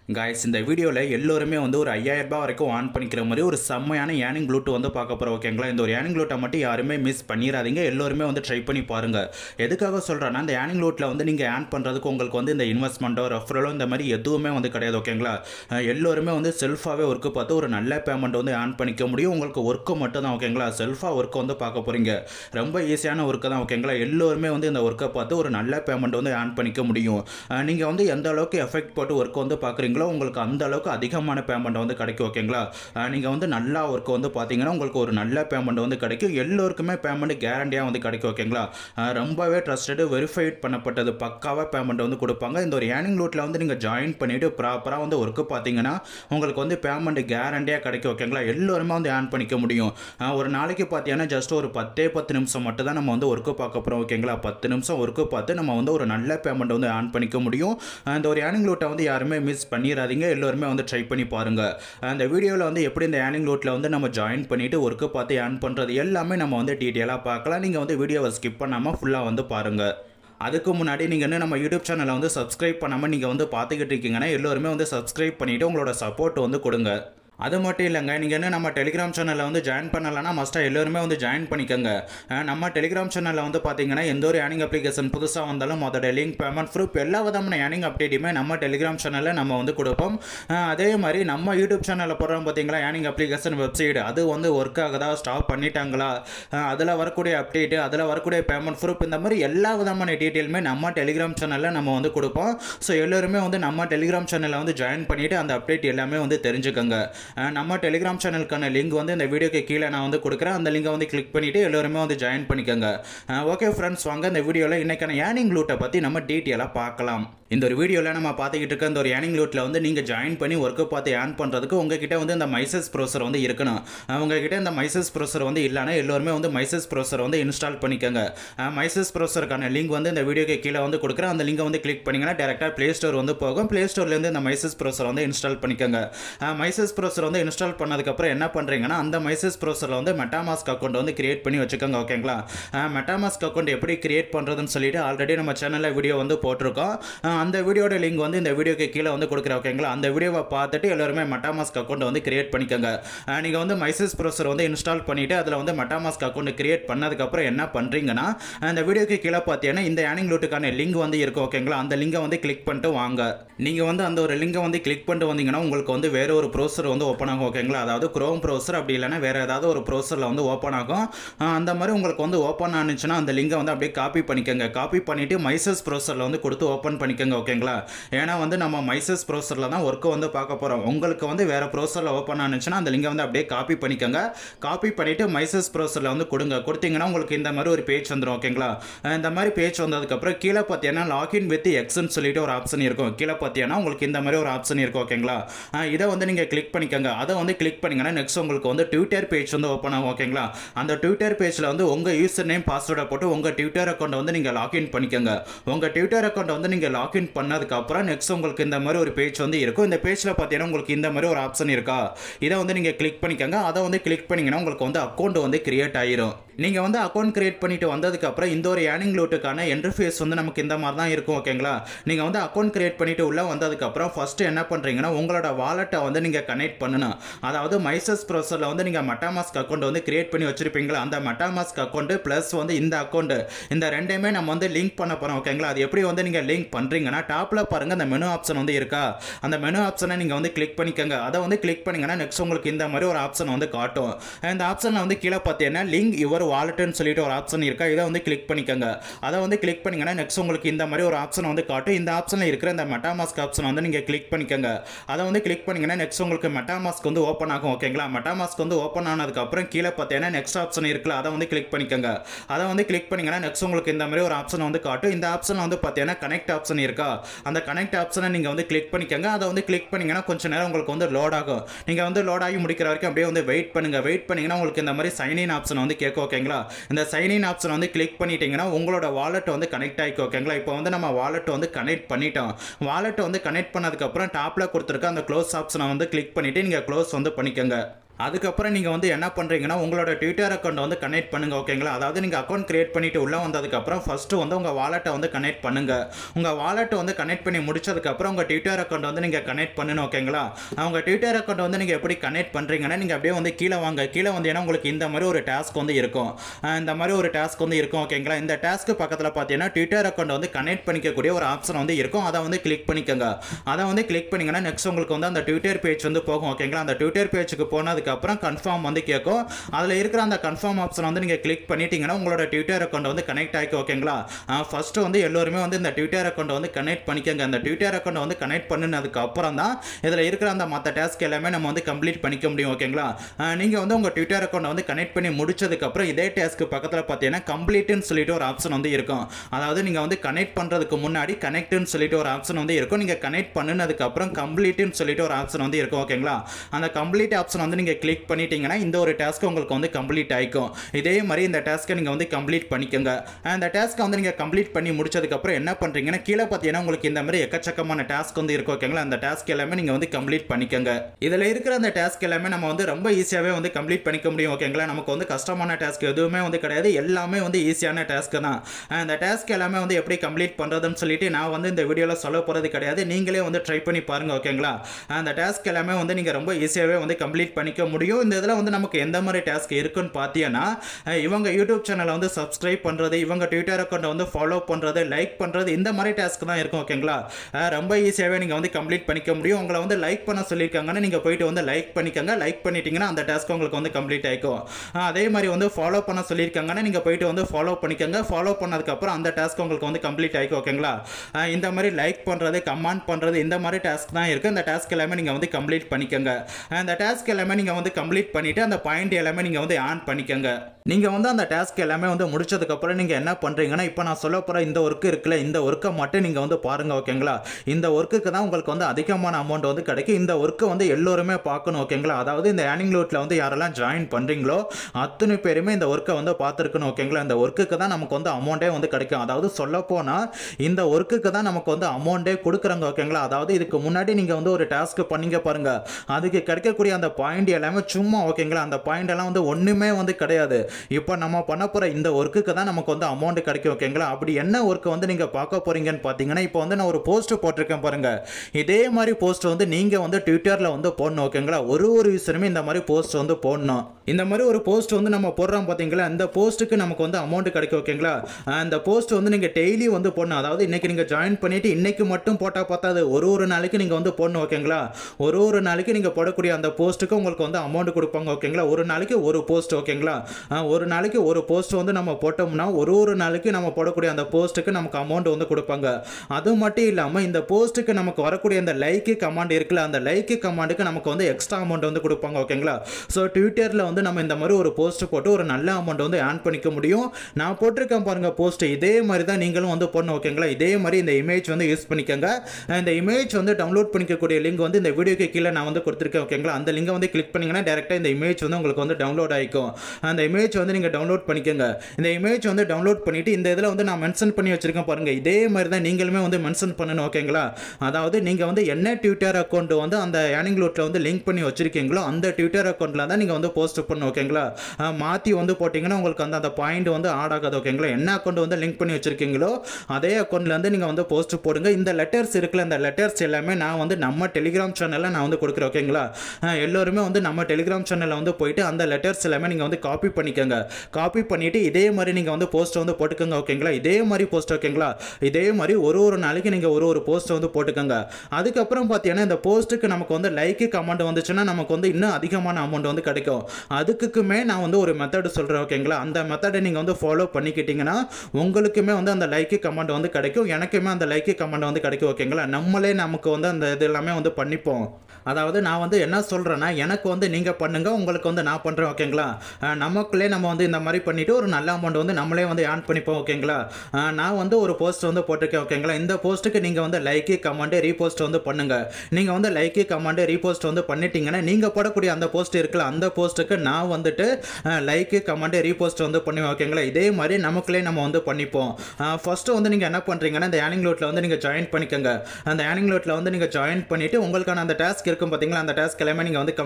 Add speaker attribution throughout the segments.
Speaker 1: guys இந்த வீடியோவில் எல்லோருமே வந்து ஒரு 5000 ரூபாய் வரைக்கும் ஆன் பண்ணிக்கிற மாதிரி ஒரு செம்மையான ஏர்னிங் ப்ளூட் வந்து பார்க்க போகிறோம் ஓகேங்களா இந்த ஒரு ஏர்னிங் ப்ளூட்டை மட்டும் யாருமே மிஸ் பண்ணிடாதீங்க எல்லோருமே வந்து ட்ரை பண்ணி பாருங்கள் எதுக்காக சொல்கிறேன்னா இந்த ஏர்னிங் ப்ளூட்டில் வந்து நீங்கள் ஏர்ன் பண்ணுறதுக்கு உங்களுக்கு வந்து இந்த இன்வெஸ்ட்மெண்ட்டோ ரெஃபரலோ இந்த மாதிரி எதுவுமே வந்து கிடையாது ஓகேங்களா அஹ் எல்லோருமே வந்து செல்ஃபாகவே ஒர்க்கு பார்த்து ஒரு நல்ல பேமெண்ட் வந்து ஏர்ன் பண்ணிக்க முடியும் உங்களுக்கு ஒர்க்கு மட்டும் தான் ஓகேங்களா செல்ஃபாக ஒர்க்கை வந்து பார்க்க போகிறீங்க ரொம்ப ஈஸியான ஒர்க்கு தான் ஓகேங்களா எல்லோருமே வந்து இந்த ஒர்க்கை பார்த்து ஒரு நல்ல பேமெண்ட் வந்து ஏர்ன் பண்ணிக்க முடியும் நீங்கள் வந்து எந்த அளவுக்கு எஃபெக்ட் போட்டு ஒர்க் வந்து பார்க்குறீங்களோ உங்களுக்கு அந்த அளவுக்கு அதிகமான பேமெண்ட் வந்து கிடைக்கும் ஓகேங்களா நீங்கள் வந்து நல்லா ஒர்க் வந்து பார்த்தீங்கன்னா உங்களுக்கு ஒரு நல்ல பேமெண்ட் வந்து கிடைக்கும் எல்லோருக்குமே பேமெண்ட் கேரண்டியாக வந்து கிடைக்கும் ஓகேங்களா அஹ் ரொம்பவே ட்ரஸ்டடு வெரிஃபைட் பண்ணப்பட்டது பக்காவாக பேமெண்ட் வந்து கொடுப்பாங்க இந்த ஒரு ஏர்னிங் லூட்டில் வந்து நீங்கள் ஜாயின் பண்ணிவிட்டு ப்ராப்பராக வந்து ஒர்க்கு பார்த்தீங்கன்னா உங்களுக்கு வந்து பேமெண்ட் கேரண்டியாக கிடைக்கும் ஓகேங்களா எல்லோருமே வந்து ஏர்ன் பண்ணிக்க முடியும் அஹ் ஒரு நாளைக்கு பார்த்தீங்கன்னா ஜஸ்ட் ஒரு பத்தே பத்து நிமிஷம் மட்டும் தான் நம்ம வந்து ஒர்க்கு பார்க்க போகிறோம் ஓகேங்களா பத்து நிமிஷம் ஒர்க்கு பார்த்து நம்ம வந்து ஒரு நல்ல பேமெண்ட் வந்து ஏர்ன் பண்ணிக்க முடியும் அஹ் இந்த ஒரு ஏர்னிங் லூட்டை வந்து யாருமே மிஸ் பண்ணிடாதீங்க எல்லோருமே வந்து ட்ரை பண்ணி பாருங்கள் அந்த வீடியோவில் வந்து எப்படி இந்த ஏர்னிங் லூட்டில் வந்து நம்ம ஜாயின் பண்ணிவிட்டு ஒர்க்கு பார்த்து ஏர்ன் பண்ணுறது எல்லாமே நம்ம வந்து டீட்டெயிலாக பார்க்கலாம் நீங்கள் வந்து வீடியோவை ஸ்கிப் பண்ணாமல் ஃபுல்லாக வந்து பாருங்கள் அதுக்கு முன்னாடி நீங்கள் இன்னும் நம்ம யூடியூப் சேனலை வந்து சப்ஸ்கிரைப் பண்ணாமல் நீங்கள் வந்து பார்த்துக்கிட்டு இருக்கீங்கன்னா எல்லோருமே வந்து சப்ஸ்கிரைப் பண்ணிவிட்டு உங்களோட சப்போர்ட் வந்து கொடுங்க அது மட்டும் இல்லைங்க நீங்கள் என்ன நம்ம டெலிகிராம் சேனலில் வந்து ஜாயின் பண்ணலைன்னா மஸ்ட்டாக எல்லோருமே வந்து ஜாயின் பண்ணிக்கோங்க அஹ் நம்ம டெலிகிராம் சேனலில் வந்து பார்த்தீங்கன்னா எந்த ஒரு ஏர்னிங் அப்ளிகேஷன் புதுசாக வந்தாலும் அதோட லிங்க் பேமெண்ட் ப்ரூஃப் எல்லா விதமான ஏர்னிங் அப்டேட்டுமே நம்ம டெலிகிராம் சேனலில் நம்ம வந்து கொடுப்போம் அஹ் அதே மாதிரி நம்ம யூடியூப் சேனலில் போடுறோம் பார்த்தீங்களா ஏர்னிங் அப்ளிகேஷன் வெப்சைட் அது வந்து ஒர்க் ஆகுதா ஸ்டாப் பண்ணிட்டாங்களா அதில் வரக்கூடிய அப்டேட்டு அதில் வரக்கூடிய பேமெண்ட் ப்ரூஃப் இந்த மாதிரி எல்லா விதமான டீட்டெயிலுமே நம்ம டெலிகிராம் சேனலில் நம்ம வந்து கொடுப்போம் ஸோ எல்லோருமே வந்து நம்ம டெலிகிராம் சேனலில் வந்து ஜாயின் பண்ணிவிட்டு அந்த அப்டேட் எல்லாமே வந்து தெரிஞ்சுக்கோங்க அஹ் நம்ம டெலிகிராம் சேனலுக்கான லிங்க் வந்து இந்த வீடியோக்கு கீழே நான் வந்து கொடுக்குறேன் அந்த லிங்கை வந்து கிளிக் பண்ணிவிட்டு எல்லோருமே வந்து ஜாயின் பண்ணிக்கோங்க ஓகே ஃப்ரெண்ட்ஸ் வாங்க இந்த வீடியோவில் இன்றைக்கான ஏர்னிங் லூட்டை பற்றி நம்ம டீட்டெயிலாக பார்க்கலாம் இந்த ஒரு வீடியோவில் நம்ம பார்த்துக்கிட்டு இருக்க இந்த ஒரு ஏர்னிங் லூட்டில் வந்து நீங்கள் ஜாயின் பண்ணி ஒர்க்கை பார்த்து ஏர்ன் பண்ணுறதுக்கு உங்ககிட்ட வந்து இந்த மைசஸ் ப்ரோசர் வந்து இருக்கணும் உங்ககிட்ட இந்த மைசஸ் ப்ரோசர் வந்து இல்லைனா எல்லோருமே வந்து மைசஸ் ப்ரோசர் வந்து இன்ஸ்டால் பண்ணிக்கோங்க மைசஸ் ப்ரோசருக்கான லிங்க் வந்து இந்த வீடியோக்கு கீழே வந்து கொடுக்குறேன் அந்த லிங்கை வந்து கிளிக் பண்ணிங்கன்னா டேரெக்டாக ப்ளே ஸ்டோர் வந்து போகும் ப்ளே ஸ்டோர்லேருந்து இந்த மைசஸ் ப்ரோசர் வந்து இன்ஸ்டால் பண்ணிக்கோங்க மைசஸ் ப்ரோசர் வந்து இன்ஸ்டால் பண்ணதுக்கப்புறம் என்ன பண்ணுறீங்கன்னா அந்த மைசஸ் ப்ரோசரில் வந்து மெட்டாமாஸ்க் அக்கௌண்ட் வந்து கிரியேட் பண்ணி வச்சுக்கோங்க ஓகேங்களா மெட்டாமாஸ்க் அக்கௌண்ட் எப்படி கிரியேட் பண்ணுறதுன்னு சொல்லிட்டு ஆல்ரெடி நம்ம சேனலில் வீடியோ வந்து போட்டிருக்கோம் அஹ் அந்த வீடியோட லிங்க் வந்து இந்த வீடியோக்கு கீழே வந்து கொடுக்குறேன் ஓகேங்களா அந்த வீடியோவை பார்த்துட்டு எல்லாருமே மெட்டாமாஸ்க் அக்கௌண்ட் வந்து கிரியேட் பண்ணிக்கோங்க நீங்கள் வந்து மைசஸ் ப்ரோசர் வந்து இன்ஸ்டால் பண்ணிவிட்டு அதில் வந்து மெட்டாமாஸ்க் அக்கௌண்ட் கிரியேட் பண்ணதுக்கப்புறம் என்ன பண்ணுறீங்கன்னா அந்த வீடியோக்கு கீழே பார்த்தீங்கன்னா இந்த ஏர்னிங் லூட்டுக்கான லிங்க் வந்து இருக்கும் ஓகேங்களா அந்த லிங்கை வந்து கிளிக் பண்ணிட்டு வாங்க நீங்கள் வந்து அந்த ஒரு லிங்கை வந்து கிளிக் பண்ணிட்டு வந்தீங்கன்னா உங்களுக்கு வந்து வேற ஒரு ப்ரோசர் வந்து ஓப்பன் ஆகும் ஓகேங்களா அதாவது குரோம் ப்ரௌசர் அப்படி இல்லைன்னா வேறு ஏதாவது ஒரு ப்ரௌசரில் வந்து ஓப்பன் ஆகும் அஹ் அந்த மாதிரி உங்களுக்கு வந்து ஓப்பன் ஆனிச்சுன்னா அந்த லிங்கை வந்து அப்படியே காப்பி பண்ணிக்கோங்க காப்பி பண்ணிவிட்டு மைசஸ் ப்ரௌசரில் வந்து கொடுத்து ஓப்பன் பண்ணிக்கோங்க ஓகேங்களா ஏன்னா வந்து நம்ம மைசஸ் ப்ரௌசரில் தான் ஒர்க்கை வந்து பார்க்க போகிறோம் உங்களுக்கு வந்து வேறு ப்ரௌசரில் ஓப்பன் ஆனிச்சுன்னா அந்த லிங்கை வந்து அப்படியே காப்பி பண்ணிக்கோங்க காப்பி பண்ணிவிட்டு மைசஸ் ப்ரௌசரில் வந்து கொடுங்க கொடுத்தீங்கன்னா உங்களுக்கு இந்த மாதிரி ஒரு பேஜ் வந்துடும் ஓகேங்களா அஹ் இந்த மாதிரி பேஜ் வந்ததுக்கப்புறம் கீழே பார்த்தீங்கன்னா லாகின் வித் எக்ஸ்ன்னு சொல்லிட்டு ஒரு ஆப்ஷன் இருக்கும் கீழே பார்த்தீங்கன்னா உங்களுக்கு இந்த மாதிரி ஒரு ஆப்ஷன் இருக்கும் ஓகேங்களா அஹ் இதை வந்து நீங்கள் கிளிக் பண்ணிக்கோங்க அதை வந்து கிளிக் பண்ணிங்கன்னா நெக்ஸ்ட் உங்களுக்கு வந்து ட்விட்டர் பேஜ் வந்து ஓப்பன் ஆகும் ஓகேங்களா அந்த ட்விட்டர் பேஜில் வந்து உங்கள் யூசர் நேம் பாஸ்வேர்டை போட்டு உங்கள் ட்விட்டர் அக்கௌண்ட்டை வந்து நீங்கள் லாகின் பண்ணிக்கோங்க உங்கள் ட்விட்டர் அக்கௌண்ட்டை வந்து நீங்கள் லாகின் பண்ணதுக்கப்புறம் நெக்ஸ்ட் உங்களுக்கு இந்த மாதிரி ஒரு பேஜ் வந்து இருக்கும் இந்த பேஜில் பார்த்தீங்கன்னா உங்களுக்கு இந்த மாதிரி ஒரு ஆப்ஷன் இருக்கா இதை வந்து நீங்கள் கிளிக் பண்ணிக்கோங்க அதை வந்து கிளிக் பண்ணிங்கன்னா உங்களுக்கு வந்து அக்கௌண்ட் வந்து கிரியேட் ஆயிரும் நீங்கள் வந்து அக்கௌண்ட் கிரியேட் பண்ணிட்டு வந்ததுக்கப்புறம் இந்த ஒரு ஏர்னிங் லோட்டுக்கான இன்டர்ஃபேஸ் வந்து நமக்கு இந்த மாதிரி தான் இருக்கும் ஓகேங்களா நீங்கள் வந்து அக்கௌண்ட் கிரியேட் பண்ணிட்டு உள்ளே வந்ததுக்கப்புறம் ஃபஸ்ட்டு என்ன பண்ணுறீங்கன்னா உங்களோட வாலெட்டை வந்து நீங்கள் கனெக்ட் பண்ணணும் அதாவது மைசஸ் ப்ரோசரில் வந்து நீங்கள் மெட்டாமாஸ்க் அக்கௌண்ட் வந்து கிரியேட் பண்ணி வச்சிருப்பீங்களா அந்த மெட்டாமாஸ்க் அக்கௌண்ட் ப்ளஸ் வந்து இந்த அக்கௌண்ட் இந்த ரெண்டையுமே நம்ம வந்து லிங்க் பண்ண போகிறோம் ஓகேங்களா அது எப்படி வந்து நீங்கள் லிங்க் பண்ணுறீங்கன்னா டாப்பில் பாருங்கள் அந்த மெனு ஆப்ஷன் வந்து இருக்கா அந்த மெனு ஆப்ஷனை நீங்கள் வந்து கிளிக் பண்ணிக்கோங்க அதை வந்து கிளிக் பண்ணிங்கன்னா நெக்ஸ்ட் உங்களுக்கு இந்த மாதிரி ஒரு ஆப்ஷன் வந்து காட்டும் இந்த ஆப்ஷனில் வந்து கீழே பார்த்தீங்கன்னா லிங்க் யுவர் வாலெட்டுன்னு சொல்லிட்டு ஒரு ஆப்ஷன் இருக்கா இதை வந்து கிளிக் பண்ணிக்கோங்க அதை வந்து கிளிக் பண்ணிங்கன்னா நெக்ஸ்ட் உங்களுக்கு இந்த மாதிரி ஒரு ஆப்ஷன் வந்து காட்டும் இந்த ஆப்ஷனில் இருக்கிற இந்த மெட்டாமாஸ்க் ஆப்ஷன் வந்து நீங்கள் கிளிக் பண்ணிக்கோங்க அதை வந்து கிளிக் பண்ணிங்கன்னா நெக்ஸ்ட் உங்களுக்கு மெட்டாமாஸ்க் வந்து ஓப்பன் ஆகும் ஓகேங்களா மெட்டாமாஸ்க் வந்து ஓப்பன் ஆனதுக்கப்புறம் கீழே பார்த்தீங்கன்னா நெக்ஸ்ட் ஆப்ஷன் இருக்குல்ல அதை வந்து கிளிக் பண்ணிக்கோங்க அதை வந்து கிளிக் பண்ணிங்கன்னா நெக்ஸ்ட் உங்களுக்கு இந்த மாதிரி ஒரு ஆப்ஷன் வந்து காட்டும் இந்த ஆப்ஷனில் வந்து பார்த்தீங்கன்னா கனெக்ட் ஆப்ஷன் இருக்கா அந்த கனெக்ட் ஆப்ஷனை நீங்கள் வந்து கிளிக் பண்ணிக்கோங்க அதை வந்து கிளிக் பண்ணிங்கன்னா கொஞ்சம் நேரம் உங்களுக்கு வந்து லோட் ஆகும் நீங்கள் வந்து லோட் ஆகி முடிக்கிற வரைக்கும் அப்படியே வந்து வெயிட் பண்ணுங்கள் வெயிட் பண்ணிங்கன்னா உங்களுக்கு இந்த மாதிரி சைன் இன் ஆப்ஷன் வந்து கேட்கும் ஓகேங்களா இந்த சைன் இன் ஆப்ஷன் வந்து கிளிக் பண்ணிட்டீங்கன்னா உங்களோட வாலெட் வந்து கனெக்ட் ஆகிக்கும் ஓகேங்களா இப்போ வந்து நம்ம வாலெட் வந்து கனெக்ட் பண்ணிட்டோம் வாலெட் வந்து கனெக்ட் பண்ணதுக்கப்புறம் டாப்பில் கொடுத்துருக்க அந்த க்ளோஸ் ஆப்ஷனை வந்து கிளிக் பண்ணிவிட்டு நீங்கள் க்ளோஸ் வந்து பண்ணிக்கோங்க அதுக்கப்புறம் நீங்கள் வந்து என்ன பண்ணுறீங்கன்னா உங்களோட ட்விட்டர் அக்கௌண்ட் வந்து கனெக்ட் பண்ணுங்க ஓகேங்களா அதாவது நீங்கள் அக்கௌண்ட் கிரியேட் பண்ணிட்டு உள்ளே வந்ததுக்கப்புறம் ஃபஸ்ட்டு வந்து உங்கள் வாலெட்டை வந்து கனெக்ட் பண்ணுங்க உங்கள் வாலெட்டை வந்து கனெக்ட் பண்ணி முடிச்சதுக்கப்புறம் உங்கள் ட்விட்டர் அக்கௌண்ட் வந்து நீங்கள் கனெக்ட் பண்ணணும் ஓகேங்களா உங்கள் ட்விட்டர் அக்கௌண்ட் வந்து நீங்கள் எப்படி கனெக்ட் பண்ணுறீங்கன்னா நீங்கள் அப்படியே வந்து கீழே வாங்க கீழே வந்தீங்கன்னா உங்களுக்கு இந்த மாதிரி ஒரு டாஸ்க் வந்து இருக்கும் அஹ் இந்த மாதிரி ஒரு டாஸ்க் வந்து இருக்கும் ஓகேங்களா இந்த டாஸ்க்கு பக்கத்தில் பார்த்தீங்கன்னா ட்விட்டர் அக்கௌண்ட் வந்து கனெக்ட் பண்ணிக்கக்கூடிய ஒரு ஆப்ஷன் வந்து இருக்கும் அதை வந்து கிளிக் பண்ணிக்கோங்க அதை வந்து கிளிக் பண்ணிங்கன்னா நெக்ஸ்ட் உங்களுக்கு வந்து அந்த ட்விட்டர் பேஜ் வந்து போகும் ஓகேங்களா அந்த ட்விட்டர் பேஜுக்கு போனதுக்கப்புறம் கன்ஃபார்ம் வந்து கேட்கும் அதில் இருக்கிற அந்த கன்ஃபார்ம் ஆப்ஷன் வந்து நீங்கள் கிளிக் பண்ணிட்டீங்கன்னா உங்களோட ட்விட்டர் அக்கௌண்ட் வந்து கனெக்ட் ஆகிக்கும் ஓகேங்களா ஃபஸ்ட்டு வந்து எல்லோருமே வந்து இந்த ட்விட்டர் அக்கௌண்ட் வந்து கனெக்ட் பண்ணிக்கோங்க அந்த ட்விட்டர் அக்கௌண்ட் வந்து கனெக்ட் பண்ணினதுக்கு அப்புறம் தான் இதில் இருக்கிற அந்த மற்ற டாஸ்க் எல்லாமே நம்ம வந்து கம்ப்ளீட் பண்ணிக்க முடியும் ஓகேங்களா நீங்கள் வந்து உங்கள் ட்விட்டர் அக்கௌண்ட் வந்து கனெக்ட் பண்ணி முடிச்சதுக்கப்புறம் இதே டாஸ்க்கு பக்கத்தில் பார்த்தீங்கன்னா கம்ப்ளீட்னு சொல்லிட்டு ஒரு ஆப்ஷன் வந்து இருக்கும் அதாவது நீங்கள் வந்து கனெக்ட் பண்ணுறதுக்கு முன்னாடி கனெக்ட்னு சொல்லிட்டு ஒரு ஆப்ஷன் வந்து இருக்கும் நீங்கள் கனெக்ட் பண்ணினதுக்கு அப்புறம் கம்ப்ளீட்னு சொல்லிட்டு ஒரு ஆப்ஷன் வந்து இருக்கும் ஓகேங்களா அந்த கம்ப்ளீட் ஆப்ஷன் வந்து நீங்கள் கிளிக் பண்ணிட்டீங்கன்னா இந்த ஒரு டாஸ்க் உங்களுக்கு வந்து கம்ப்ளீட் ஆயிக்கும் இதே மாதிரி இந்த டாஸ்க்கை நீங்கள் வந்து கம்ப்ளீட் பண்ணிக்கோங்க அந்த டாஸ்க்கை வந்து நீங்கள் கம்ப்ளீட் பண்ணி முடிச்சதுக்கப்புறம் என்ன பண்ணுறீங்கன்னா கீழே பார்த்தீங்கன்னா உங்களுக்கு இந்த மாதிரி எக்கச்சக்கமான டாஸ்க் வந்து இருக்கும் ஓகேங்களா அந்த டாஸ்க் எல்லாமே நீங்கள் வந்து கம்ப்ளீட் பண்ணிக்கோங்க இதில் இருக்கிற அந்த டாஸ்க் எல்லாமே நம்ம வந்து ரொம்ப ஈஸியாகவே வந்து கம்ப்ளீட் பண்ணிக்க முடியும் ஓகேங்களா நமக்கு வந்து கஷ்டமான டாஸ்க் எதுவுமே வந்து கிடையாது எல்லாமே வந்து ஈஸியான டாஸ்க் தான் அந்த டாஸ்க் எல்லாமே வந்து எப்படி கம்ப்ளீட் பண்ணுறதுன்னு சொல்லிட்டு நான் வந்து இந்த வீடியோவில் சொல்ல போகிறது கிடையாது நீங்களே வந்து ட்ரை பண்ணி பாருங்கள் ஓகேங்களா அந்த டாஸ்க் எல்லாமே வந்து நீங்கள் ரொம்ப ஈஸியாகவே வந்து கம்ப்ளீட் பண்ணிக்க முடியும் இந்த இதில் வந்து நமக்கு எந்த மாதிரி டாஸ்க் இருக்குன்னு பார்த்தீங்கன்னா அஹ் இவங்க யூடியூப் சேனலை வந்து சப்ஸ்கிரைப் பண்ணுறது இவங்க ட்விட்டர் அக்கௌண்ட்டை வந்து ஃபாலோ பண்ணுறது லைக் பண்ணுறது இந்த மாதிரி டாஸ்க் தான் இருக்கும் ஓகேங்களா அஹ் ரொம்ப ஈஸியாகவே நீங்கள் வந்து கம்ப்ளீட் பண்ணிக்க முடியும் உங்களை வந்து லைக் பண்ண சொல்லியிருக்காங்கன்னா நீங்கள் போயிட்டு வந்து லைக் பண்ணிக்கோங்க லைக் பண்ணிட்டீங்கன்னா அந்த டாஸ்க் உங்களுக்கு வந்து கம்ப்ளீட் ஆகிக்கும் அஹ் அதே மாதிரி வந்து ஃபாலோ பண்ண சொல்லியிருக்காங்கன்னா நீங்கள் போயிட்டு வந்து ஃபாலோ பண்ணிக்கோங்க ஃபாலோ பண்ணதுக்கப்புறம் அந்த டாஸ்க் உங்களுக்கு வந்து கம்ப்ளீட் ஆகிக்கும் ஓகேங்களா அஹ் இந்த மாதிரி லைக் பண்ணுறது கமெண்ட் பண்ணுறது இந்த மாதிரி டாஸ்க் தான் இருக்குது இந்த டாஸ்க் எல்லாமே நீங்கள் வந்து கம்ப்ளீட் பண்ணிக்கோங்க அந்த டாஸ்க் எல்லாமே நீங்கள் வந்து கம்ப்ளீட் பண்ணிவிட்டு அந்த பாயிண்ட் எல்லாமே நீங்கள் வந்து ஆன் பண்ணிக்கோங்க நீங்கள் வந்து அந்த டாஸ்க் எல்லாமே வந்து முடிச்சதுக்கப்புறம் நீங்கள் என்ன பண்ணுறீங்கன்னா இப்போ நான் சொல்ல போகிற இந்த ஒர்க்கு இருக்குல்ல இந்த ஒர்க்கை மட்டும் நீங்கள் வந்து பாருங்கள் ஓகேங்களா இந்த ஒர்க்குக்கு தான் உங்களுக்கு வந்து அதிகமான அமௌண்ட் வந்து கிடைக்கும் இந்த ஒர்க்கை வந்து எல்லோருமே பார்க்கணும் ஓகேங்களா அதாவது இந்த ஏர்னிங் லோட்டில் வந்து யாரெல்லாம் ஜாயின் பண்ணுறீங்களோ அத்தனை பேருமே இந்த ஒர்க்கை வந்து பார்த்துருக்கணும் ஓகேங்களா இந்த ஒர்க்குக்கு தான் நமக்கு வந்து அமௌண்ட்டே வந்து கிடைக்கும் அதாவது சொல்லப்போனால் இந்த ஒர்க்குக்கு தான் நமக்கு வந்து அமௌண்ட்டே கொடுக்குறாங்க ஓகேங்களா அதாவது இதுக்கு முன்னாடி நீங்கள் வந்து ஒரு டாஸ்க் பண்ணீங்க பாருங்க அதுக்கு கிடைக்கக்கூடிய அந்த பாயிண்ட் எல்லாமே சும்மா ஓகேங்களா அந்த பாயிண்ட் எல்லாம் வந்து ஒன்றுமே வந்து கிடையாது இப்போ நம்ம பண்ண போகிற இந்த ஒர்க்குக்கு தான் நமக்கு வந்து அமௌண்ட் கிடைக்கும் ஓகேங்களா அப்படி என்ன ஒர்க்கு வந்து நீங்கள் பார்க்க போறீங்கன்னு பார்த்தீங்கன்னா இப்போ வந்து நான் ஒரு போஸ்ட் போட்டிருக்கேன் பாருங்க இதே மாதிரி போஸ்ட் வந்து நீங்கள் வந்து ட்விட்டரில் வந்து போடணும் ஓகேங்களா ஒரு ஒரு யூஸருமே இந்த மாதிரி போஸ்ட் வந்து போடணும் இந்த மாதிரி ஒரு போஸ்ட் வந்து நம்ம போடுறோம் பார்த்தீங்களா இந்த போஸ்ட்டுக்கு நமக்கு வந்து அமௌண்ட் கிடைக்கும் ஓகேங்களா அந்த போஸ்ட் வந்து நீங்கள் டெய்லி வந்து போடணும் அதாவது இன்னைக்கு நீங்கள் ஜாயின் பண்ணிட்டு இன்னைக்கு மட்டும் போட்டால் பார்த்தாது ஒரு ஒரு நாளைக்கு நீங்கள் வந்து போடணும் ஓகேங்களா ஒரு ஒரு நாளைக்கு நீங்கள் போடக்கூடிய அந்த போஸ்ட்டுக்கு உங்களுக்கு வந்து அமௌண்ட் கொடுப்பாங்க ஓகேங்களா ஒரு நாளைக்கு ஒரு போஸ்ட் ஓகேங்களா அஹ் ஒரு நாளைக்கு ஒரு போஸ்ட் வந்து நம்ம போட்டோம்னா ஒரு ஒரு நாளைக்கு நம்ம போடக்கூடிய அந்த போஸ்ட்டுக்கு நமக்கு அமௌண்ட் வந்து கொடுப்பாங்க அது மட்டும் இல்லாமல் இந்த போஸ்ட்டுக்கு நமக்கு வரக்கூடிய அந்த லைக்கு கமாண்ட் இருக்குல்ல அந்த லைக்கு கமாண்டுக்கு நமக்கு வந்து எக்ஸ்ட்ரா அமௌண்ட் வந்து கொடுப்பாங்க ஓகேங்களா ஸோ ட்விட்டரில் வந்து நம்ம இந்த மாதிரி ஒரு போஸ்ட் போட்டு ஒரு நல்ல அமௌண்ட் வந்து ஏர்ன் பண்ணிக்க முடியும் நான் போட்டிருக்கேன் பாருங்க போஸ்ட் இதே மாதிரி தான் நீங்களும் வந்து போடணும் ஓகேங்களா இதே மாதிரி இந்த இமேஜ் வந்து யூஸ் பண்ணிக்கோங்க இந்த இமேஜ் வந்து டவுன்லோட் பண்ணிக்கக்கூடிய லிங்க் வந்து இந்த வீடியோக்கு கீழே நான் வந்து கொடுத்துருக்கேன் ஓகேங்களா அந்த லிங்கை வந்து கிளிக் பண்ணீங்கன்னா டேரெக்டாக இந்த இமேஜ் வந்து உங்களுக்கு வந்து டவுன்லோட் ஆகிக்கும் அந்த இமேஜ் வந்து நீங்கள் டவுன்லோட் பண்ணிக்கோங்க இந்த இமேஜ் வந்து டவுன்லோட் பண்ணிட்டு இந்த இதில் வந்து நான் மென்ஷன் பண்ணி வச்சிருக்கேன் பாருங்க இதே மாதிரி தான் நீங்களுமே வந்து மென்ஷன் பண்ணணும் ஓகேங்களா அதாவது நீங்கள் வந்து என்ன ட்விட்டர் அக்கௌண்ட் வந்து அந்த ஏர்னிங் லோட்டில் வந்து லிங்க் பண்ணி வச்சிருக்கீங்களோ அந்த ட்விட்டர் அக்கௌண்ட்டில் தான் நீங்கள் வந்து போஸ்ட் பண்ணணும் ஓகேங்களா அஹ் மாற்றி வந்து போட்டிங்கன்னா உங்களுக்கு வந்து அந்த பாயிண்ட் வந்து ஆட் ஆகாது ஓகேங்களா என்ன அக்கௌண்ட் வந்து லிங்க் பண்ணி வச்சிருக்கீங்களோ அதே அக்கௌண்ட்லேருந்து நீங்கள் வந்து போஸ்ட் போடுங்க இந்த லெட்டர்ஸ் இருக்குல்ல இந்த லெட்டர்ஸ் எல்லாமே நான் வந்து நம்ம டெலிகிராம் சேனலில் நான் வந்து கொடுக்குறேன் ஓகேங்களா அஹ் எல்லோருமே வந்து நம்ம டெலிகிராம் சேனலில் வந்து போயிட்டு அந்த லெட்டர்ஸ் எல்லாமே நீங்கள் வந்து காப்பி பண்ணிக்கோங்க காப்பி பண்ணிவிட்டு இதே மாதிரி நீங்கள் வந்து போஸ்ட் வந்து போட்டுக்கோங்க ஓகேங்களா இதே மாதிரி போஸ்ட் ஓகேங்களா இதே மாதிரி ஒரு ஒரு நாளைக்கு நீங்கள் ஒரு ஒரு போஸ்ட் வந்து போட்டுக்கோங்க அதுக்கப்புறம் பார்த்தீங்கன்னா இந்த போஸ்ட்டுக்கு நமக்கு வந்து லைக்கு கமெண்ட் வந்துச்சுன்னா நமக்கு வந்து இன்னும் அதிகமான அமௌண்ட் வந்து கிடைக்கும் அதுக்குமே நான் வந்து ஒரு மெத்தடு சொல்கிறேன் ஓகேங்களா அந்த மெத்தடை நீங்கள் வந்து ஃபாலோ பண்ணிக்கிட்டீங்கன்னா உங்களுக்குமே வந்து அந்த லைக்கு கமெண்ட் வந்து கிடைக்கும் எனக்குமே அந்த லைக்கு கமெண்ட் வந்து கிடைக்கும் ஓகேங்களா நம்மளே நமக்கு வந்து அந்த இது எல்லாமே வந்து பண்ணிப்போம் அதாவது நான் வந்து என்ன சொல்கிறேன்னா எனக்கு வந்து நீங்கள் பண்ணுங்கள் உங்களுக்கு வந்து நான் பண்ணுறேன் ஓகேங்களா அஹ் நமக்குள்ளே நம்ம வந்து இந்த மாதிரி பண்ணிவிட்டு ஒரு நல்ல அமௌண்ட் வந்து நம்மளே வந்து ஏர்ன் பண்ணிப்போம் ஓகேங்களா அஹ் நான் வந்து ஒரு போஸ்ட் வந்து போட்டிருக்கேன் ஓகேங்களா இந்த போஸ்ட்டுக்கு நீங்கள் வந்து லைக்கு கமெண்ட்டு ரீபோஸ்ட் வந்து பண்ணுங்கள் நீங்கள் வந்து லைக்கு கமெண்ட்டு ரீபோஸ்ட் வந்து பண்ணிட்டீங்கன்னா நீங்கள் போடக்கூடிய அந்த போஸ்ட் இருக்குல்ல அந்த போஸ்ட்டுக்கு நான் வந்துட்டு லைக்கு கமெண்ட்டு ரீபோஸ்ட் வந்து பண்ணுவேன் ஓகேங்களா இதே மாதிரி நமக்குள்ளே நம்ம வந்து பண்ணிப்போம் ஃபஸ்ட்டு வந்து நீங்கள் என்ன பண்ணுறீங்கன்னா இந்த ஏர்னிங் லோட்டில் வந்து நீங்கள் ஜாயின் பண்ணிக்கோங்க அந்த ஏர்னிங் லோட்டில் வந்து நீங்கள் ஜாயின் பண்ணிவிட்டு உங்களுக்கான அந்த டாஸ்க் இருக்கும் பார்த்தீங்களா அந்த டாஸ்க் எல்லாமே நீங்கள் வந்து கம்ப்ளீட் பண்ணிக்கோங்க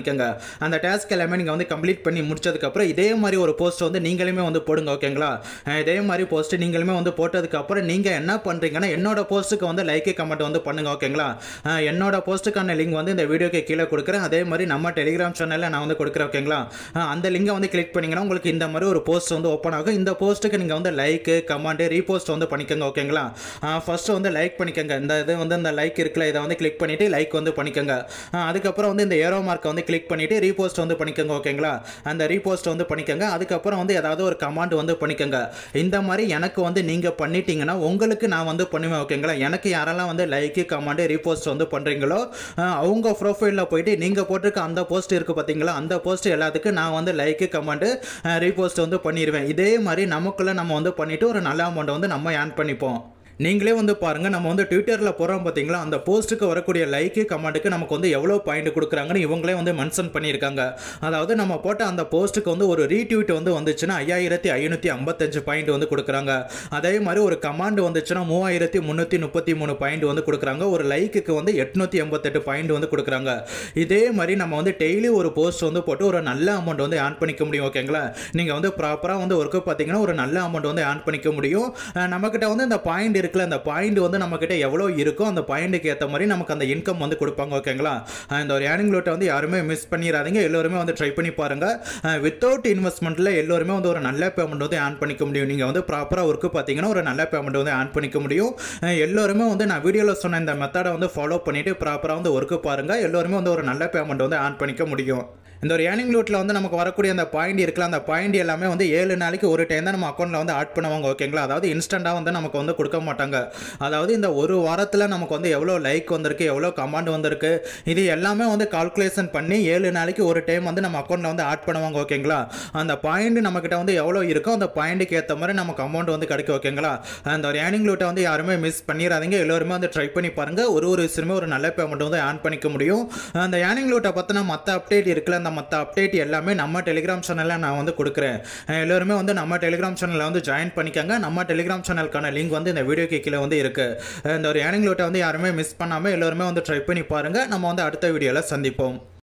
Speaker 1: பண்ணிக்கோங்க அந்த டாஸ்க் எல்லாமே நீங்கள் வந்து கம்ப்ளீட் பண்ணி முடிச்சதுக்கப்புறம் இதே மாதிரி ஒரு போஸ்ட் வந்து நீங்களுமே வந்து போடுங்க ஓகேங்களா அஹ் இதே மாதிரி போஸ்ட் நீங்களுமே வந்து போட்டதுக்கப்புறம் நீங்கள் என்ன பண்ணுறீங்கன்னா என்னோட போஸ்ட்டுக்கு வந்து லைக் கமெண்ட் வந்து பண்ணுங்க ஓகேங்களா அஹ் என்னோட போஸ்ட்டுக்கான லிங்க் வந்து இந்த வீடியோக்கு கீழே கொடுக்குறேன் அதே மாதிரி நம்ம டெலிகிராம் சேனலில் நான் வந்து கொடுக்குறேன் ஓகேங்களா அஹ் அந்த லிங்கை வந்து கிளிக் பண்ணிங்கன்னா உங்களுக்கு இந்த மாதிரி ஒரு போஸ்ட் வந்து ஓப்பன் ஆகும் இந்த போஸ்ட்டுக்கு நீங்கள் வந்து லைக் கமெண்ட் ரீபோஸ்ட் வந்து பண்ணிக்கோங்க ஓகேங்களா ஃபர்ஸ்ட் வந்து லைக் பண்ணிக்கோங்க இந்த இது வந்து இந்த லைக் இருக்குல்ல இதை வந்து கிளிக் பண்ணிவிட்டு லைக் வந்து பண்ணிக்கோங்க அஹ் அதுக்கப்புறம் வந்து இந்த ஏரோ மார்க்கை வந்து கிளிக் பண்ணிவிட்டு ரீபோஸ்ட் வந்து பண்ணிக்கோங்க ஓகேங்களா அந்த ரீபோஸ்ட் வந்து பண்ணிக்கோங்க அதுக்கப்புறம் வந்து ஏதாவது ஒரு கமாண்ட் வந்து பண்ணிக்கோங்க இந்த மாதிரி எனக்கு வந்து நீங்கள் பண்ணிட்டீங்கன்னா உங்களுக்கு நான் வந்து பண்ணுவேன் ஓகேங்களா எனக்கு யாரெல்லாம் வந்து லைக்கு கமாண்ட் ரீபோஸ்ட் வந்து பண்ணுறீங்களோ அஹ் அவங்க ப்ரொஃபைலில் போயிட்டு நீங்கள் போட்டிருக்க அந்த போஸ்ட் இருக்குது பார்த்தீங்களா அந்த போஸ்ட் எல்லாத்துக்கும் நான் வந்து லைக்கு கமாண்ட் ரீபோஸ்ட் வந்து பண்ணிடுவேன் இதே மாதிரி நமக்குள்ளே நம்ம வந்து பண்ணிவிட்டு ஒரு நல்ல அமௌண்ட்டை வந்து நம்ம ஏர்ன் பண்ணிப்போம் நீங்களே வந்து பாருங்கள் நம்ம வந்து ட்விட்டரில் போகிறோம் பார்த்தீங்களா அந்த போஸ்ட்டுக்கு வரக்கூடிய லைக்கு கமெண்ட்டுக்கு நமக்கு வந்து எவ்வளோ பாயிண்ட் கொடுக்குறாங்கன்னு இவங்களே வந்து மென்ஷன் பண்ணியிருக்காங்க அதாவது நம்ம போட்ட அந்த போஸ்ட்டுக்கு வந்து ஒரு ரீட்வீட் வந்து வந்துச்சுன்னா ஐயாயிரத்தி ஐநூற்றி ஐம்பத்தஞ்சு பாயிண்ட் வந்து கொடுக்குறாங்க அதே மாதிரி ஒரு கமாண்ட் வந்துச்சுன்னா மூவாயிரத்தி முந்நூற்றி முப்பத்தி மூணு பாயிண்ட் வந்து கொடுக்குறாங்க ஒரு லைக்குக்கு வந்து எட்நூற்றி எண்பத்தெட்டு பாயிண்ட் வந்து கொடுக்குறாங்க இதே மாதிரி நம்ம வந்து டெய்லி ஒரு போஸ்ட் வந்து போட்டு ஒரு நல்ல அமௌண்ட் வந்து ஏர்ன் பண்ணிக்க முடியும் ஓகேங்களா நீங்கள் வந்து ப்ராப்பராக வந்து ஒர்க்கு பார்த்தீங்கன்னா ஒரு நல்ல அமௌண்ட் வந்து ஏர்ன் பண்ணிக்க முடியும் அஹ் நம்மக்கிட்ட வந்து இந்த பாயிண்ட் இருக்குல்ல அந்த பாயிண்ட் வந்து நம்மக்கிட்ட எவ்வளோ இருக்கோ அந்த பாயிண்ட்டுக்கு ஏற்ற மாதிரி நமக்கு அந்த இன்கம் வந்து கொடுப்பாங்க ஓகேங்களா அஹ் இந்த ஒரு ஏர்னிங் லோட்டை வந்து யாருமே மிஸ் பண்ணிடாதீங்க எல்லோருமே வந்து ட்ரை பண்ணி பாருங்கள் வித்தவுட் இன்வெஸ்ட்மெண்ட்டில் எல்லோருமே வந்து ஒரு நல்ல பேமெண்ட் வந்து ஏர்ன் பண்ணிக்க முடியும் நீங்கள் வந்து ப்ராப்பராக ஒர்க்கு பார்த்தீங்கன்னா ஒரு நல்ல பேமெண்ட் வந்து ஏர்ன் பண்ணிக்க முடியும் அஹ் எல்லோருமே வந்து நான் வீடியோவில் சொன்ன இந்த மெத்தடை வந்து ஃபாலோ பண்ணிவிட்டு ப்ராப்பராக வந்து ஒர்க்கு பாருங்கள் எல்லோருமே வந்து ஒரு நல்ல பேமெண்ட் வந்து ஏர்ன் பண்ணிக்க முடியும் இந்த ஒரு ஏர்னிங் லூட்டில் வந்து நமக்கு வரக்கூடிய அந்த பாயிண்ட் இருக்குல்ல அந்த பாயிண்ட் எல்லாமே வந்து ஏழு நாளைக்கு ஒரு டைம் தான் நம்ம அக்கௌண்ட்டில் வந்து ஆட் பண்ணுவாங்க ஓகேங்களா அதாவது இன்ஸ்டண்ட்டாக வந்து நமக்கு வந்து கொடுக்க மாட்டாங்க அதாவது இந்த ஒரு வாரத்தில் நமக்கு வந்து எவ்வளோ லைக் வந்திருக்கு எவ்வளோ கமாண்ட் வந்திருக்கு இது எல்லாமே வந்து கால்குலேஷன் பண்ணி ஏழு நாளைக்கு ஒரு டைம் வந்து நம்ம அக்கௌண்ட்டில் வந்து ஆட் பண்ணுவாங்க ஓகேங்களா அந்த பாயிண்ட் நம்மக்கிட்ட வந்து எவ்வளோ இருக்கோ அந்த பாயிண்ட்டுக்கு ஏற்ற மாதிரி நமக்கு அமௌண்ட் வந்து கிடைக்கும் ஓகேங்களா அந்த ஒரு ஏர்னிங் லூட்டை வந்து யாருமே மிஸ் பண்ணிடாதீங்க எல்லோருமே வந்து ட்ரை பண்ணி பாருங்கள் ஒரு ஒரு விஷயமே ஒரு நல்ல பேமெண்ட் வந்து ஏர்ன் பண்ணிக்க முடியும் அந்த ஏர்னிங் லூட்டை பற்றின மற்ற அப்டேட் இருக்குல்ல அந்த மற்ற அப்டேட் எல்லாமே நம்ம டெலிகிராம் சேனலில் நான் வந்து கொடுக்குறேன் அஹ் எல்லோருமே வந்து நம்ம டெலிகிராம் சேனலில் வந்து ஜாயின் பண்ணிக்கோங்க நம்ம டெலிகிராம் சேனலுக்கான லிங்க் வந்து இந்த வீடியோக்கு கீழே வந்து இருக்குது இந்த ஒரு ஏர்னிங் லூட்டை வந்து யாருமே மிஸ் பண்ணாமல் எல்லோருமே வந்து ட்ரை பண்ணி பாருங்கள் நம்ம வந்து அடுத்த வீடியோவில் சந்திப்போம்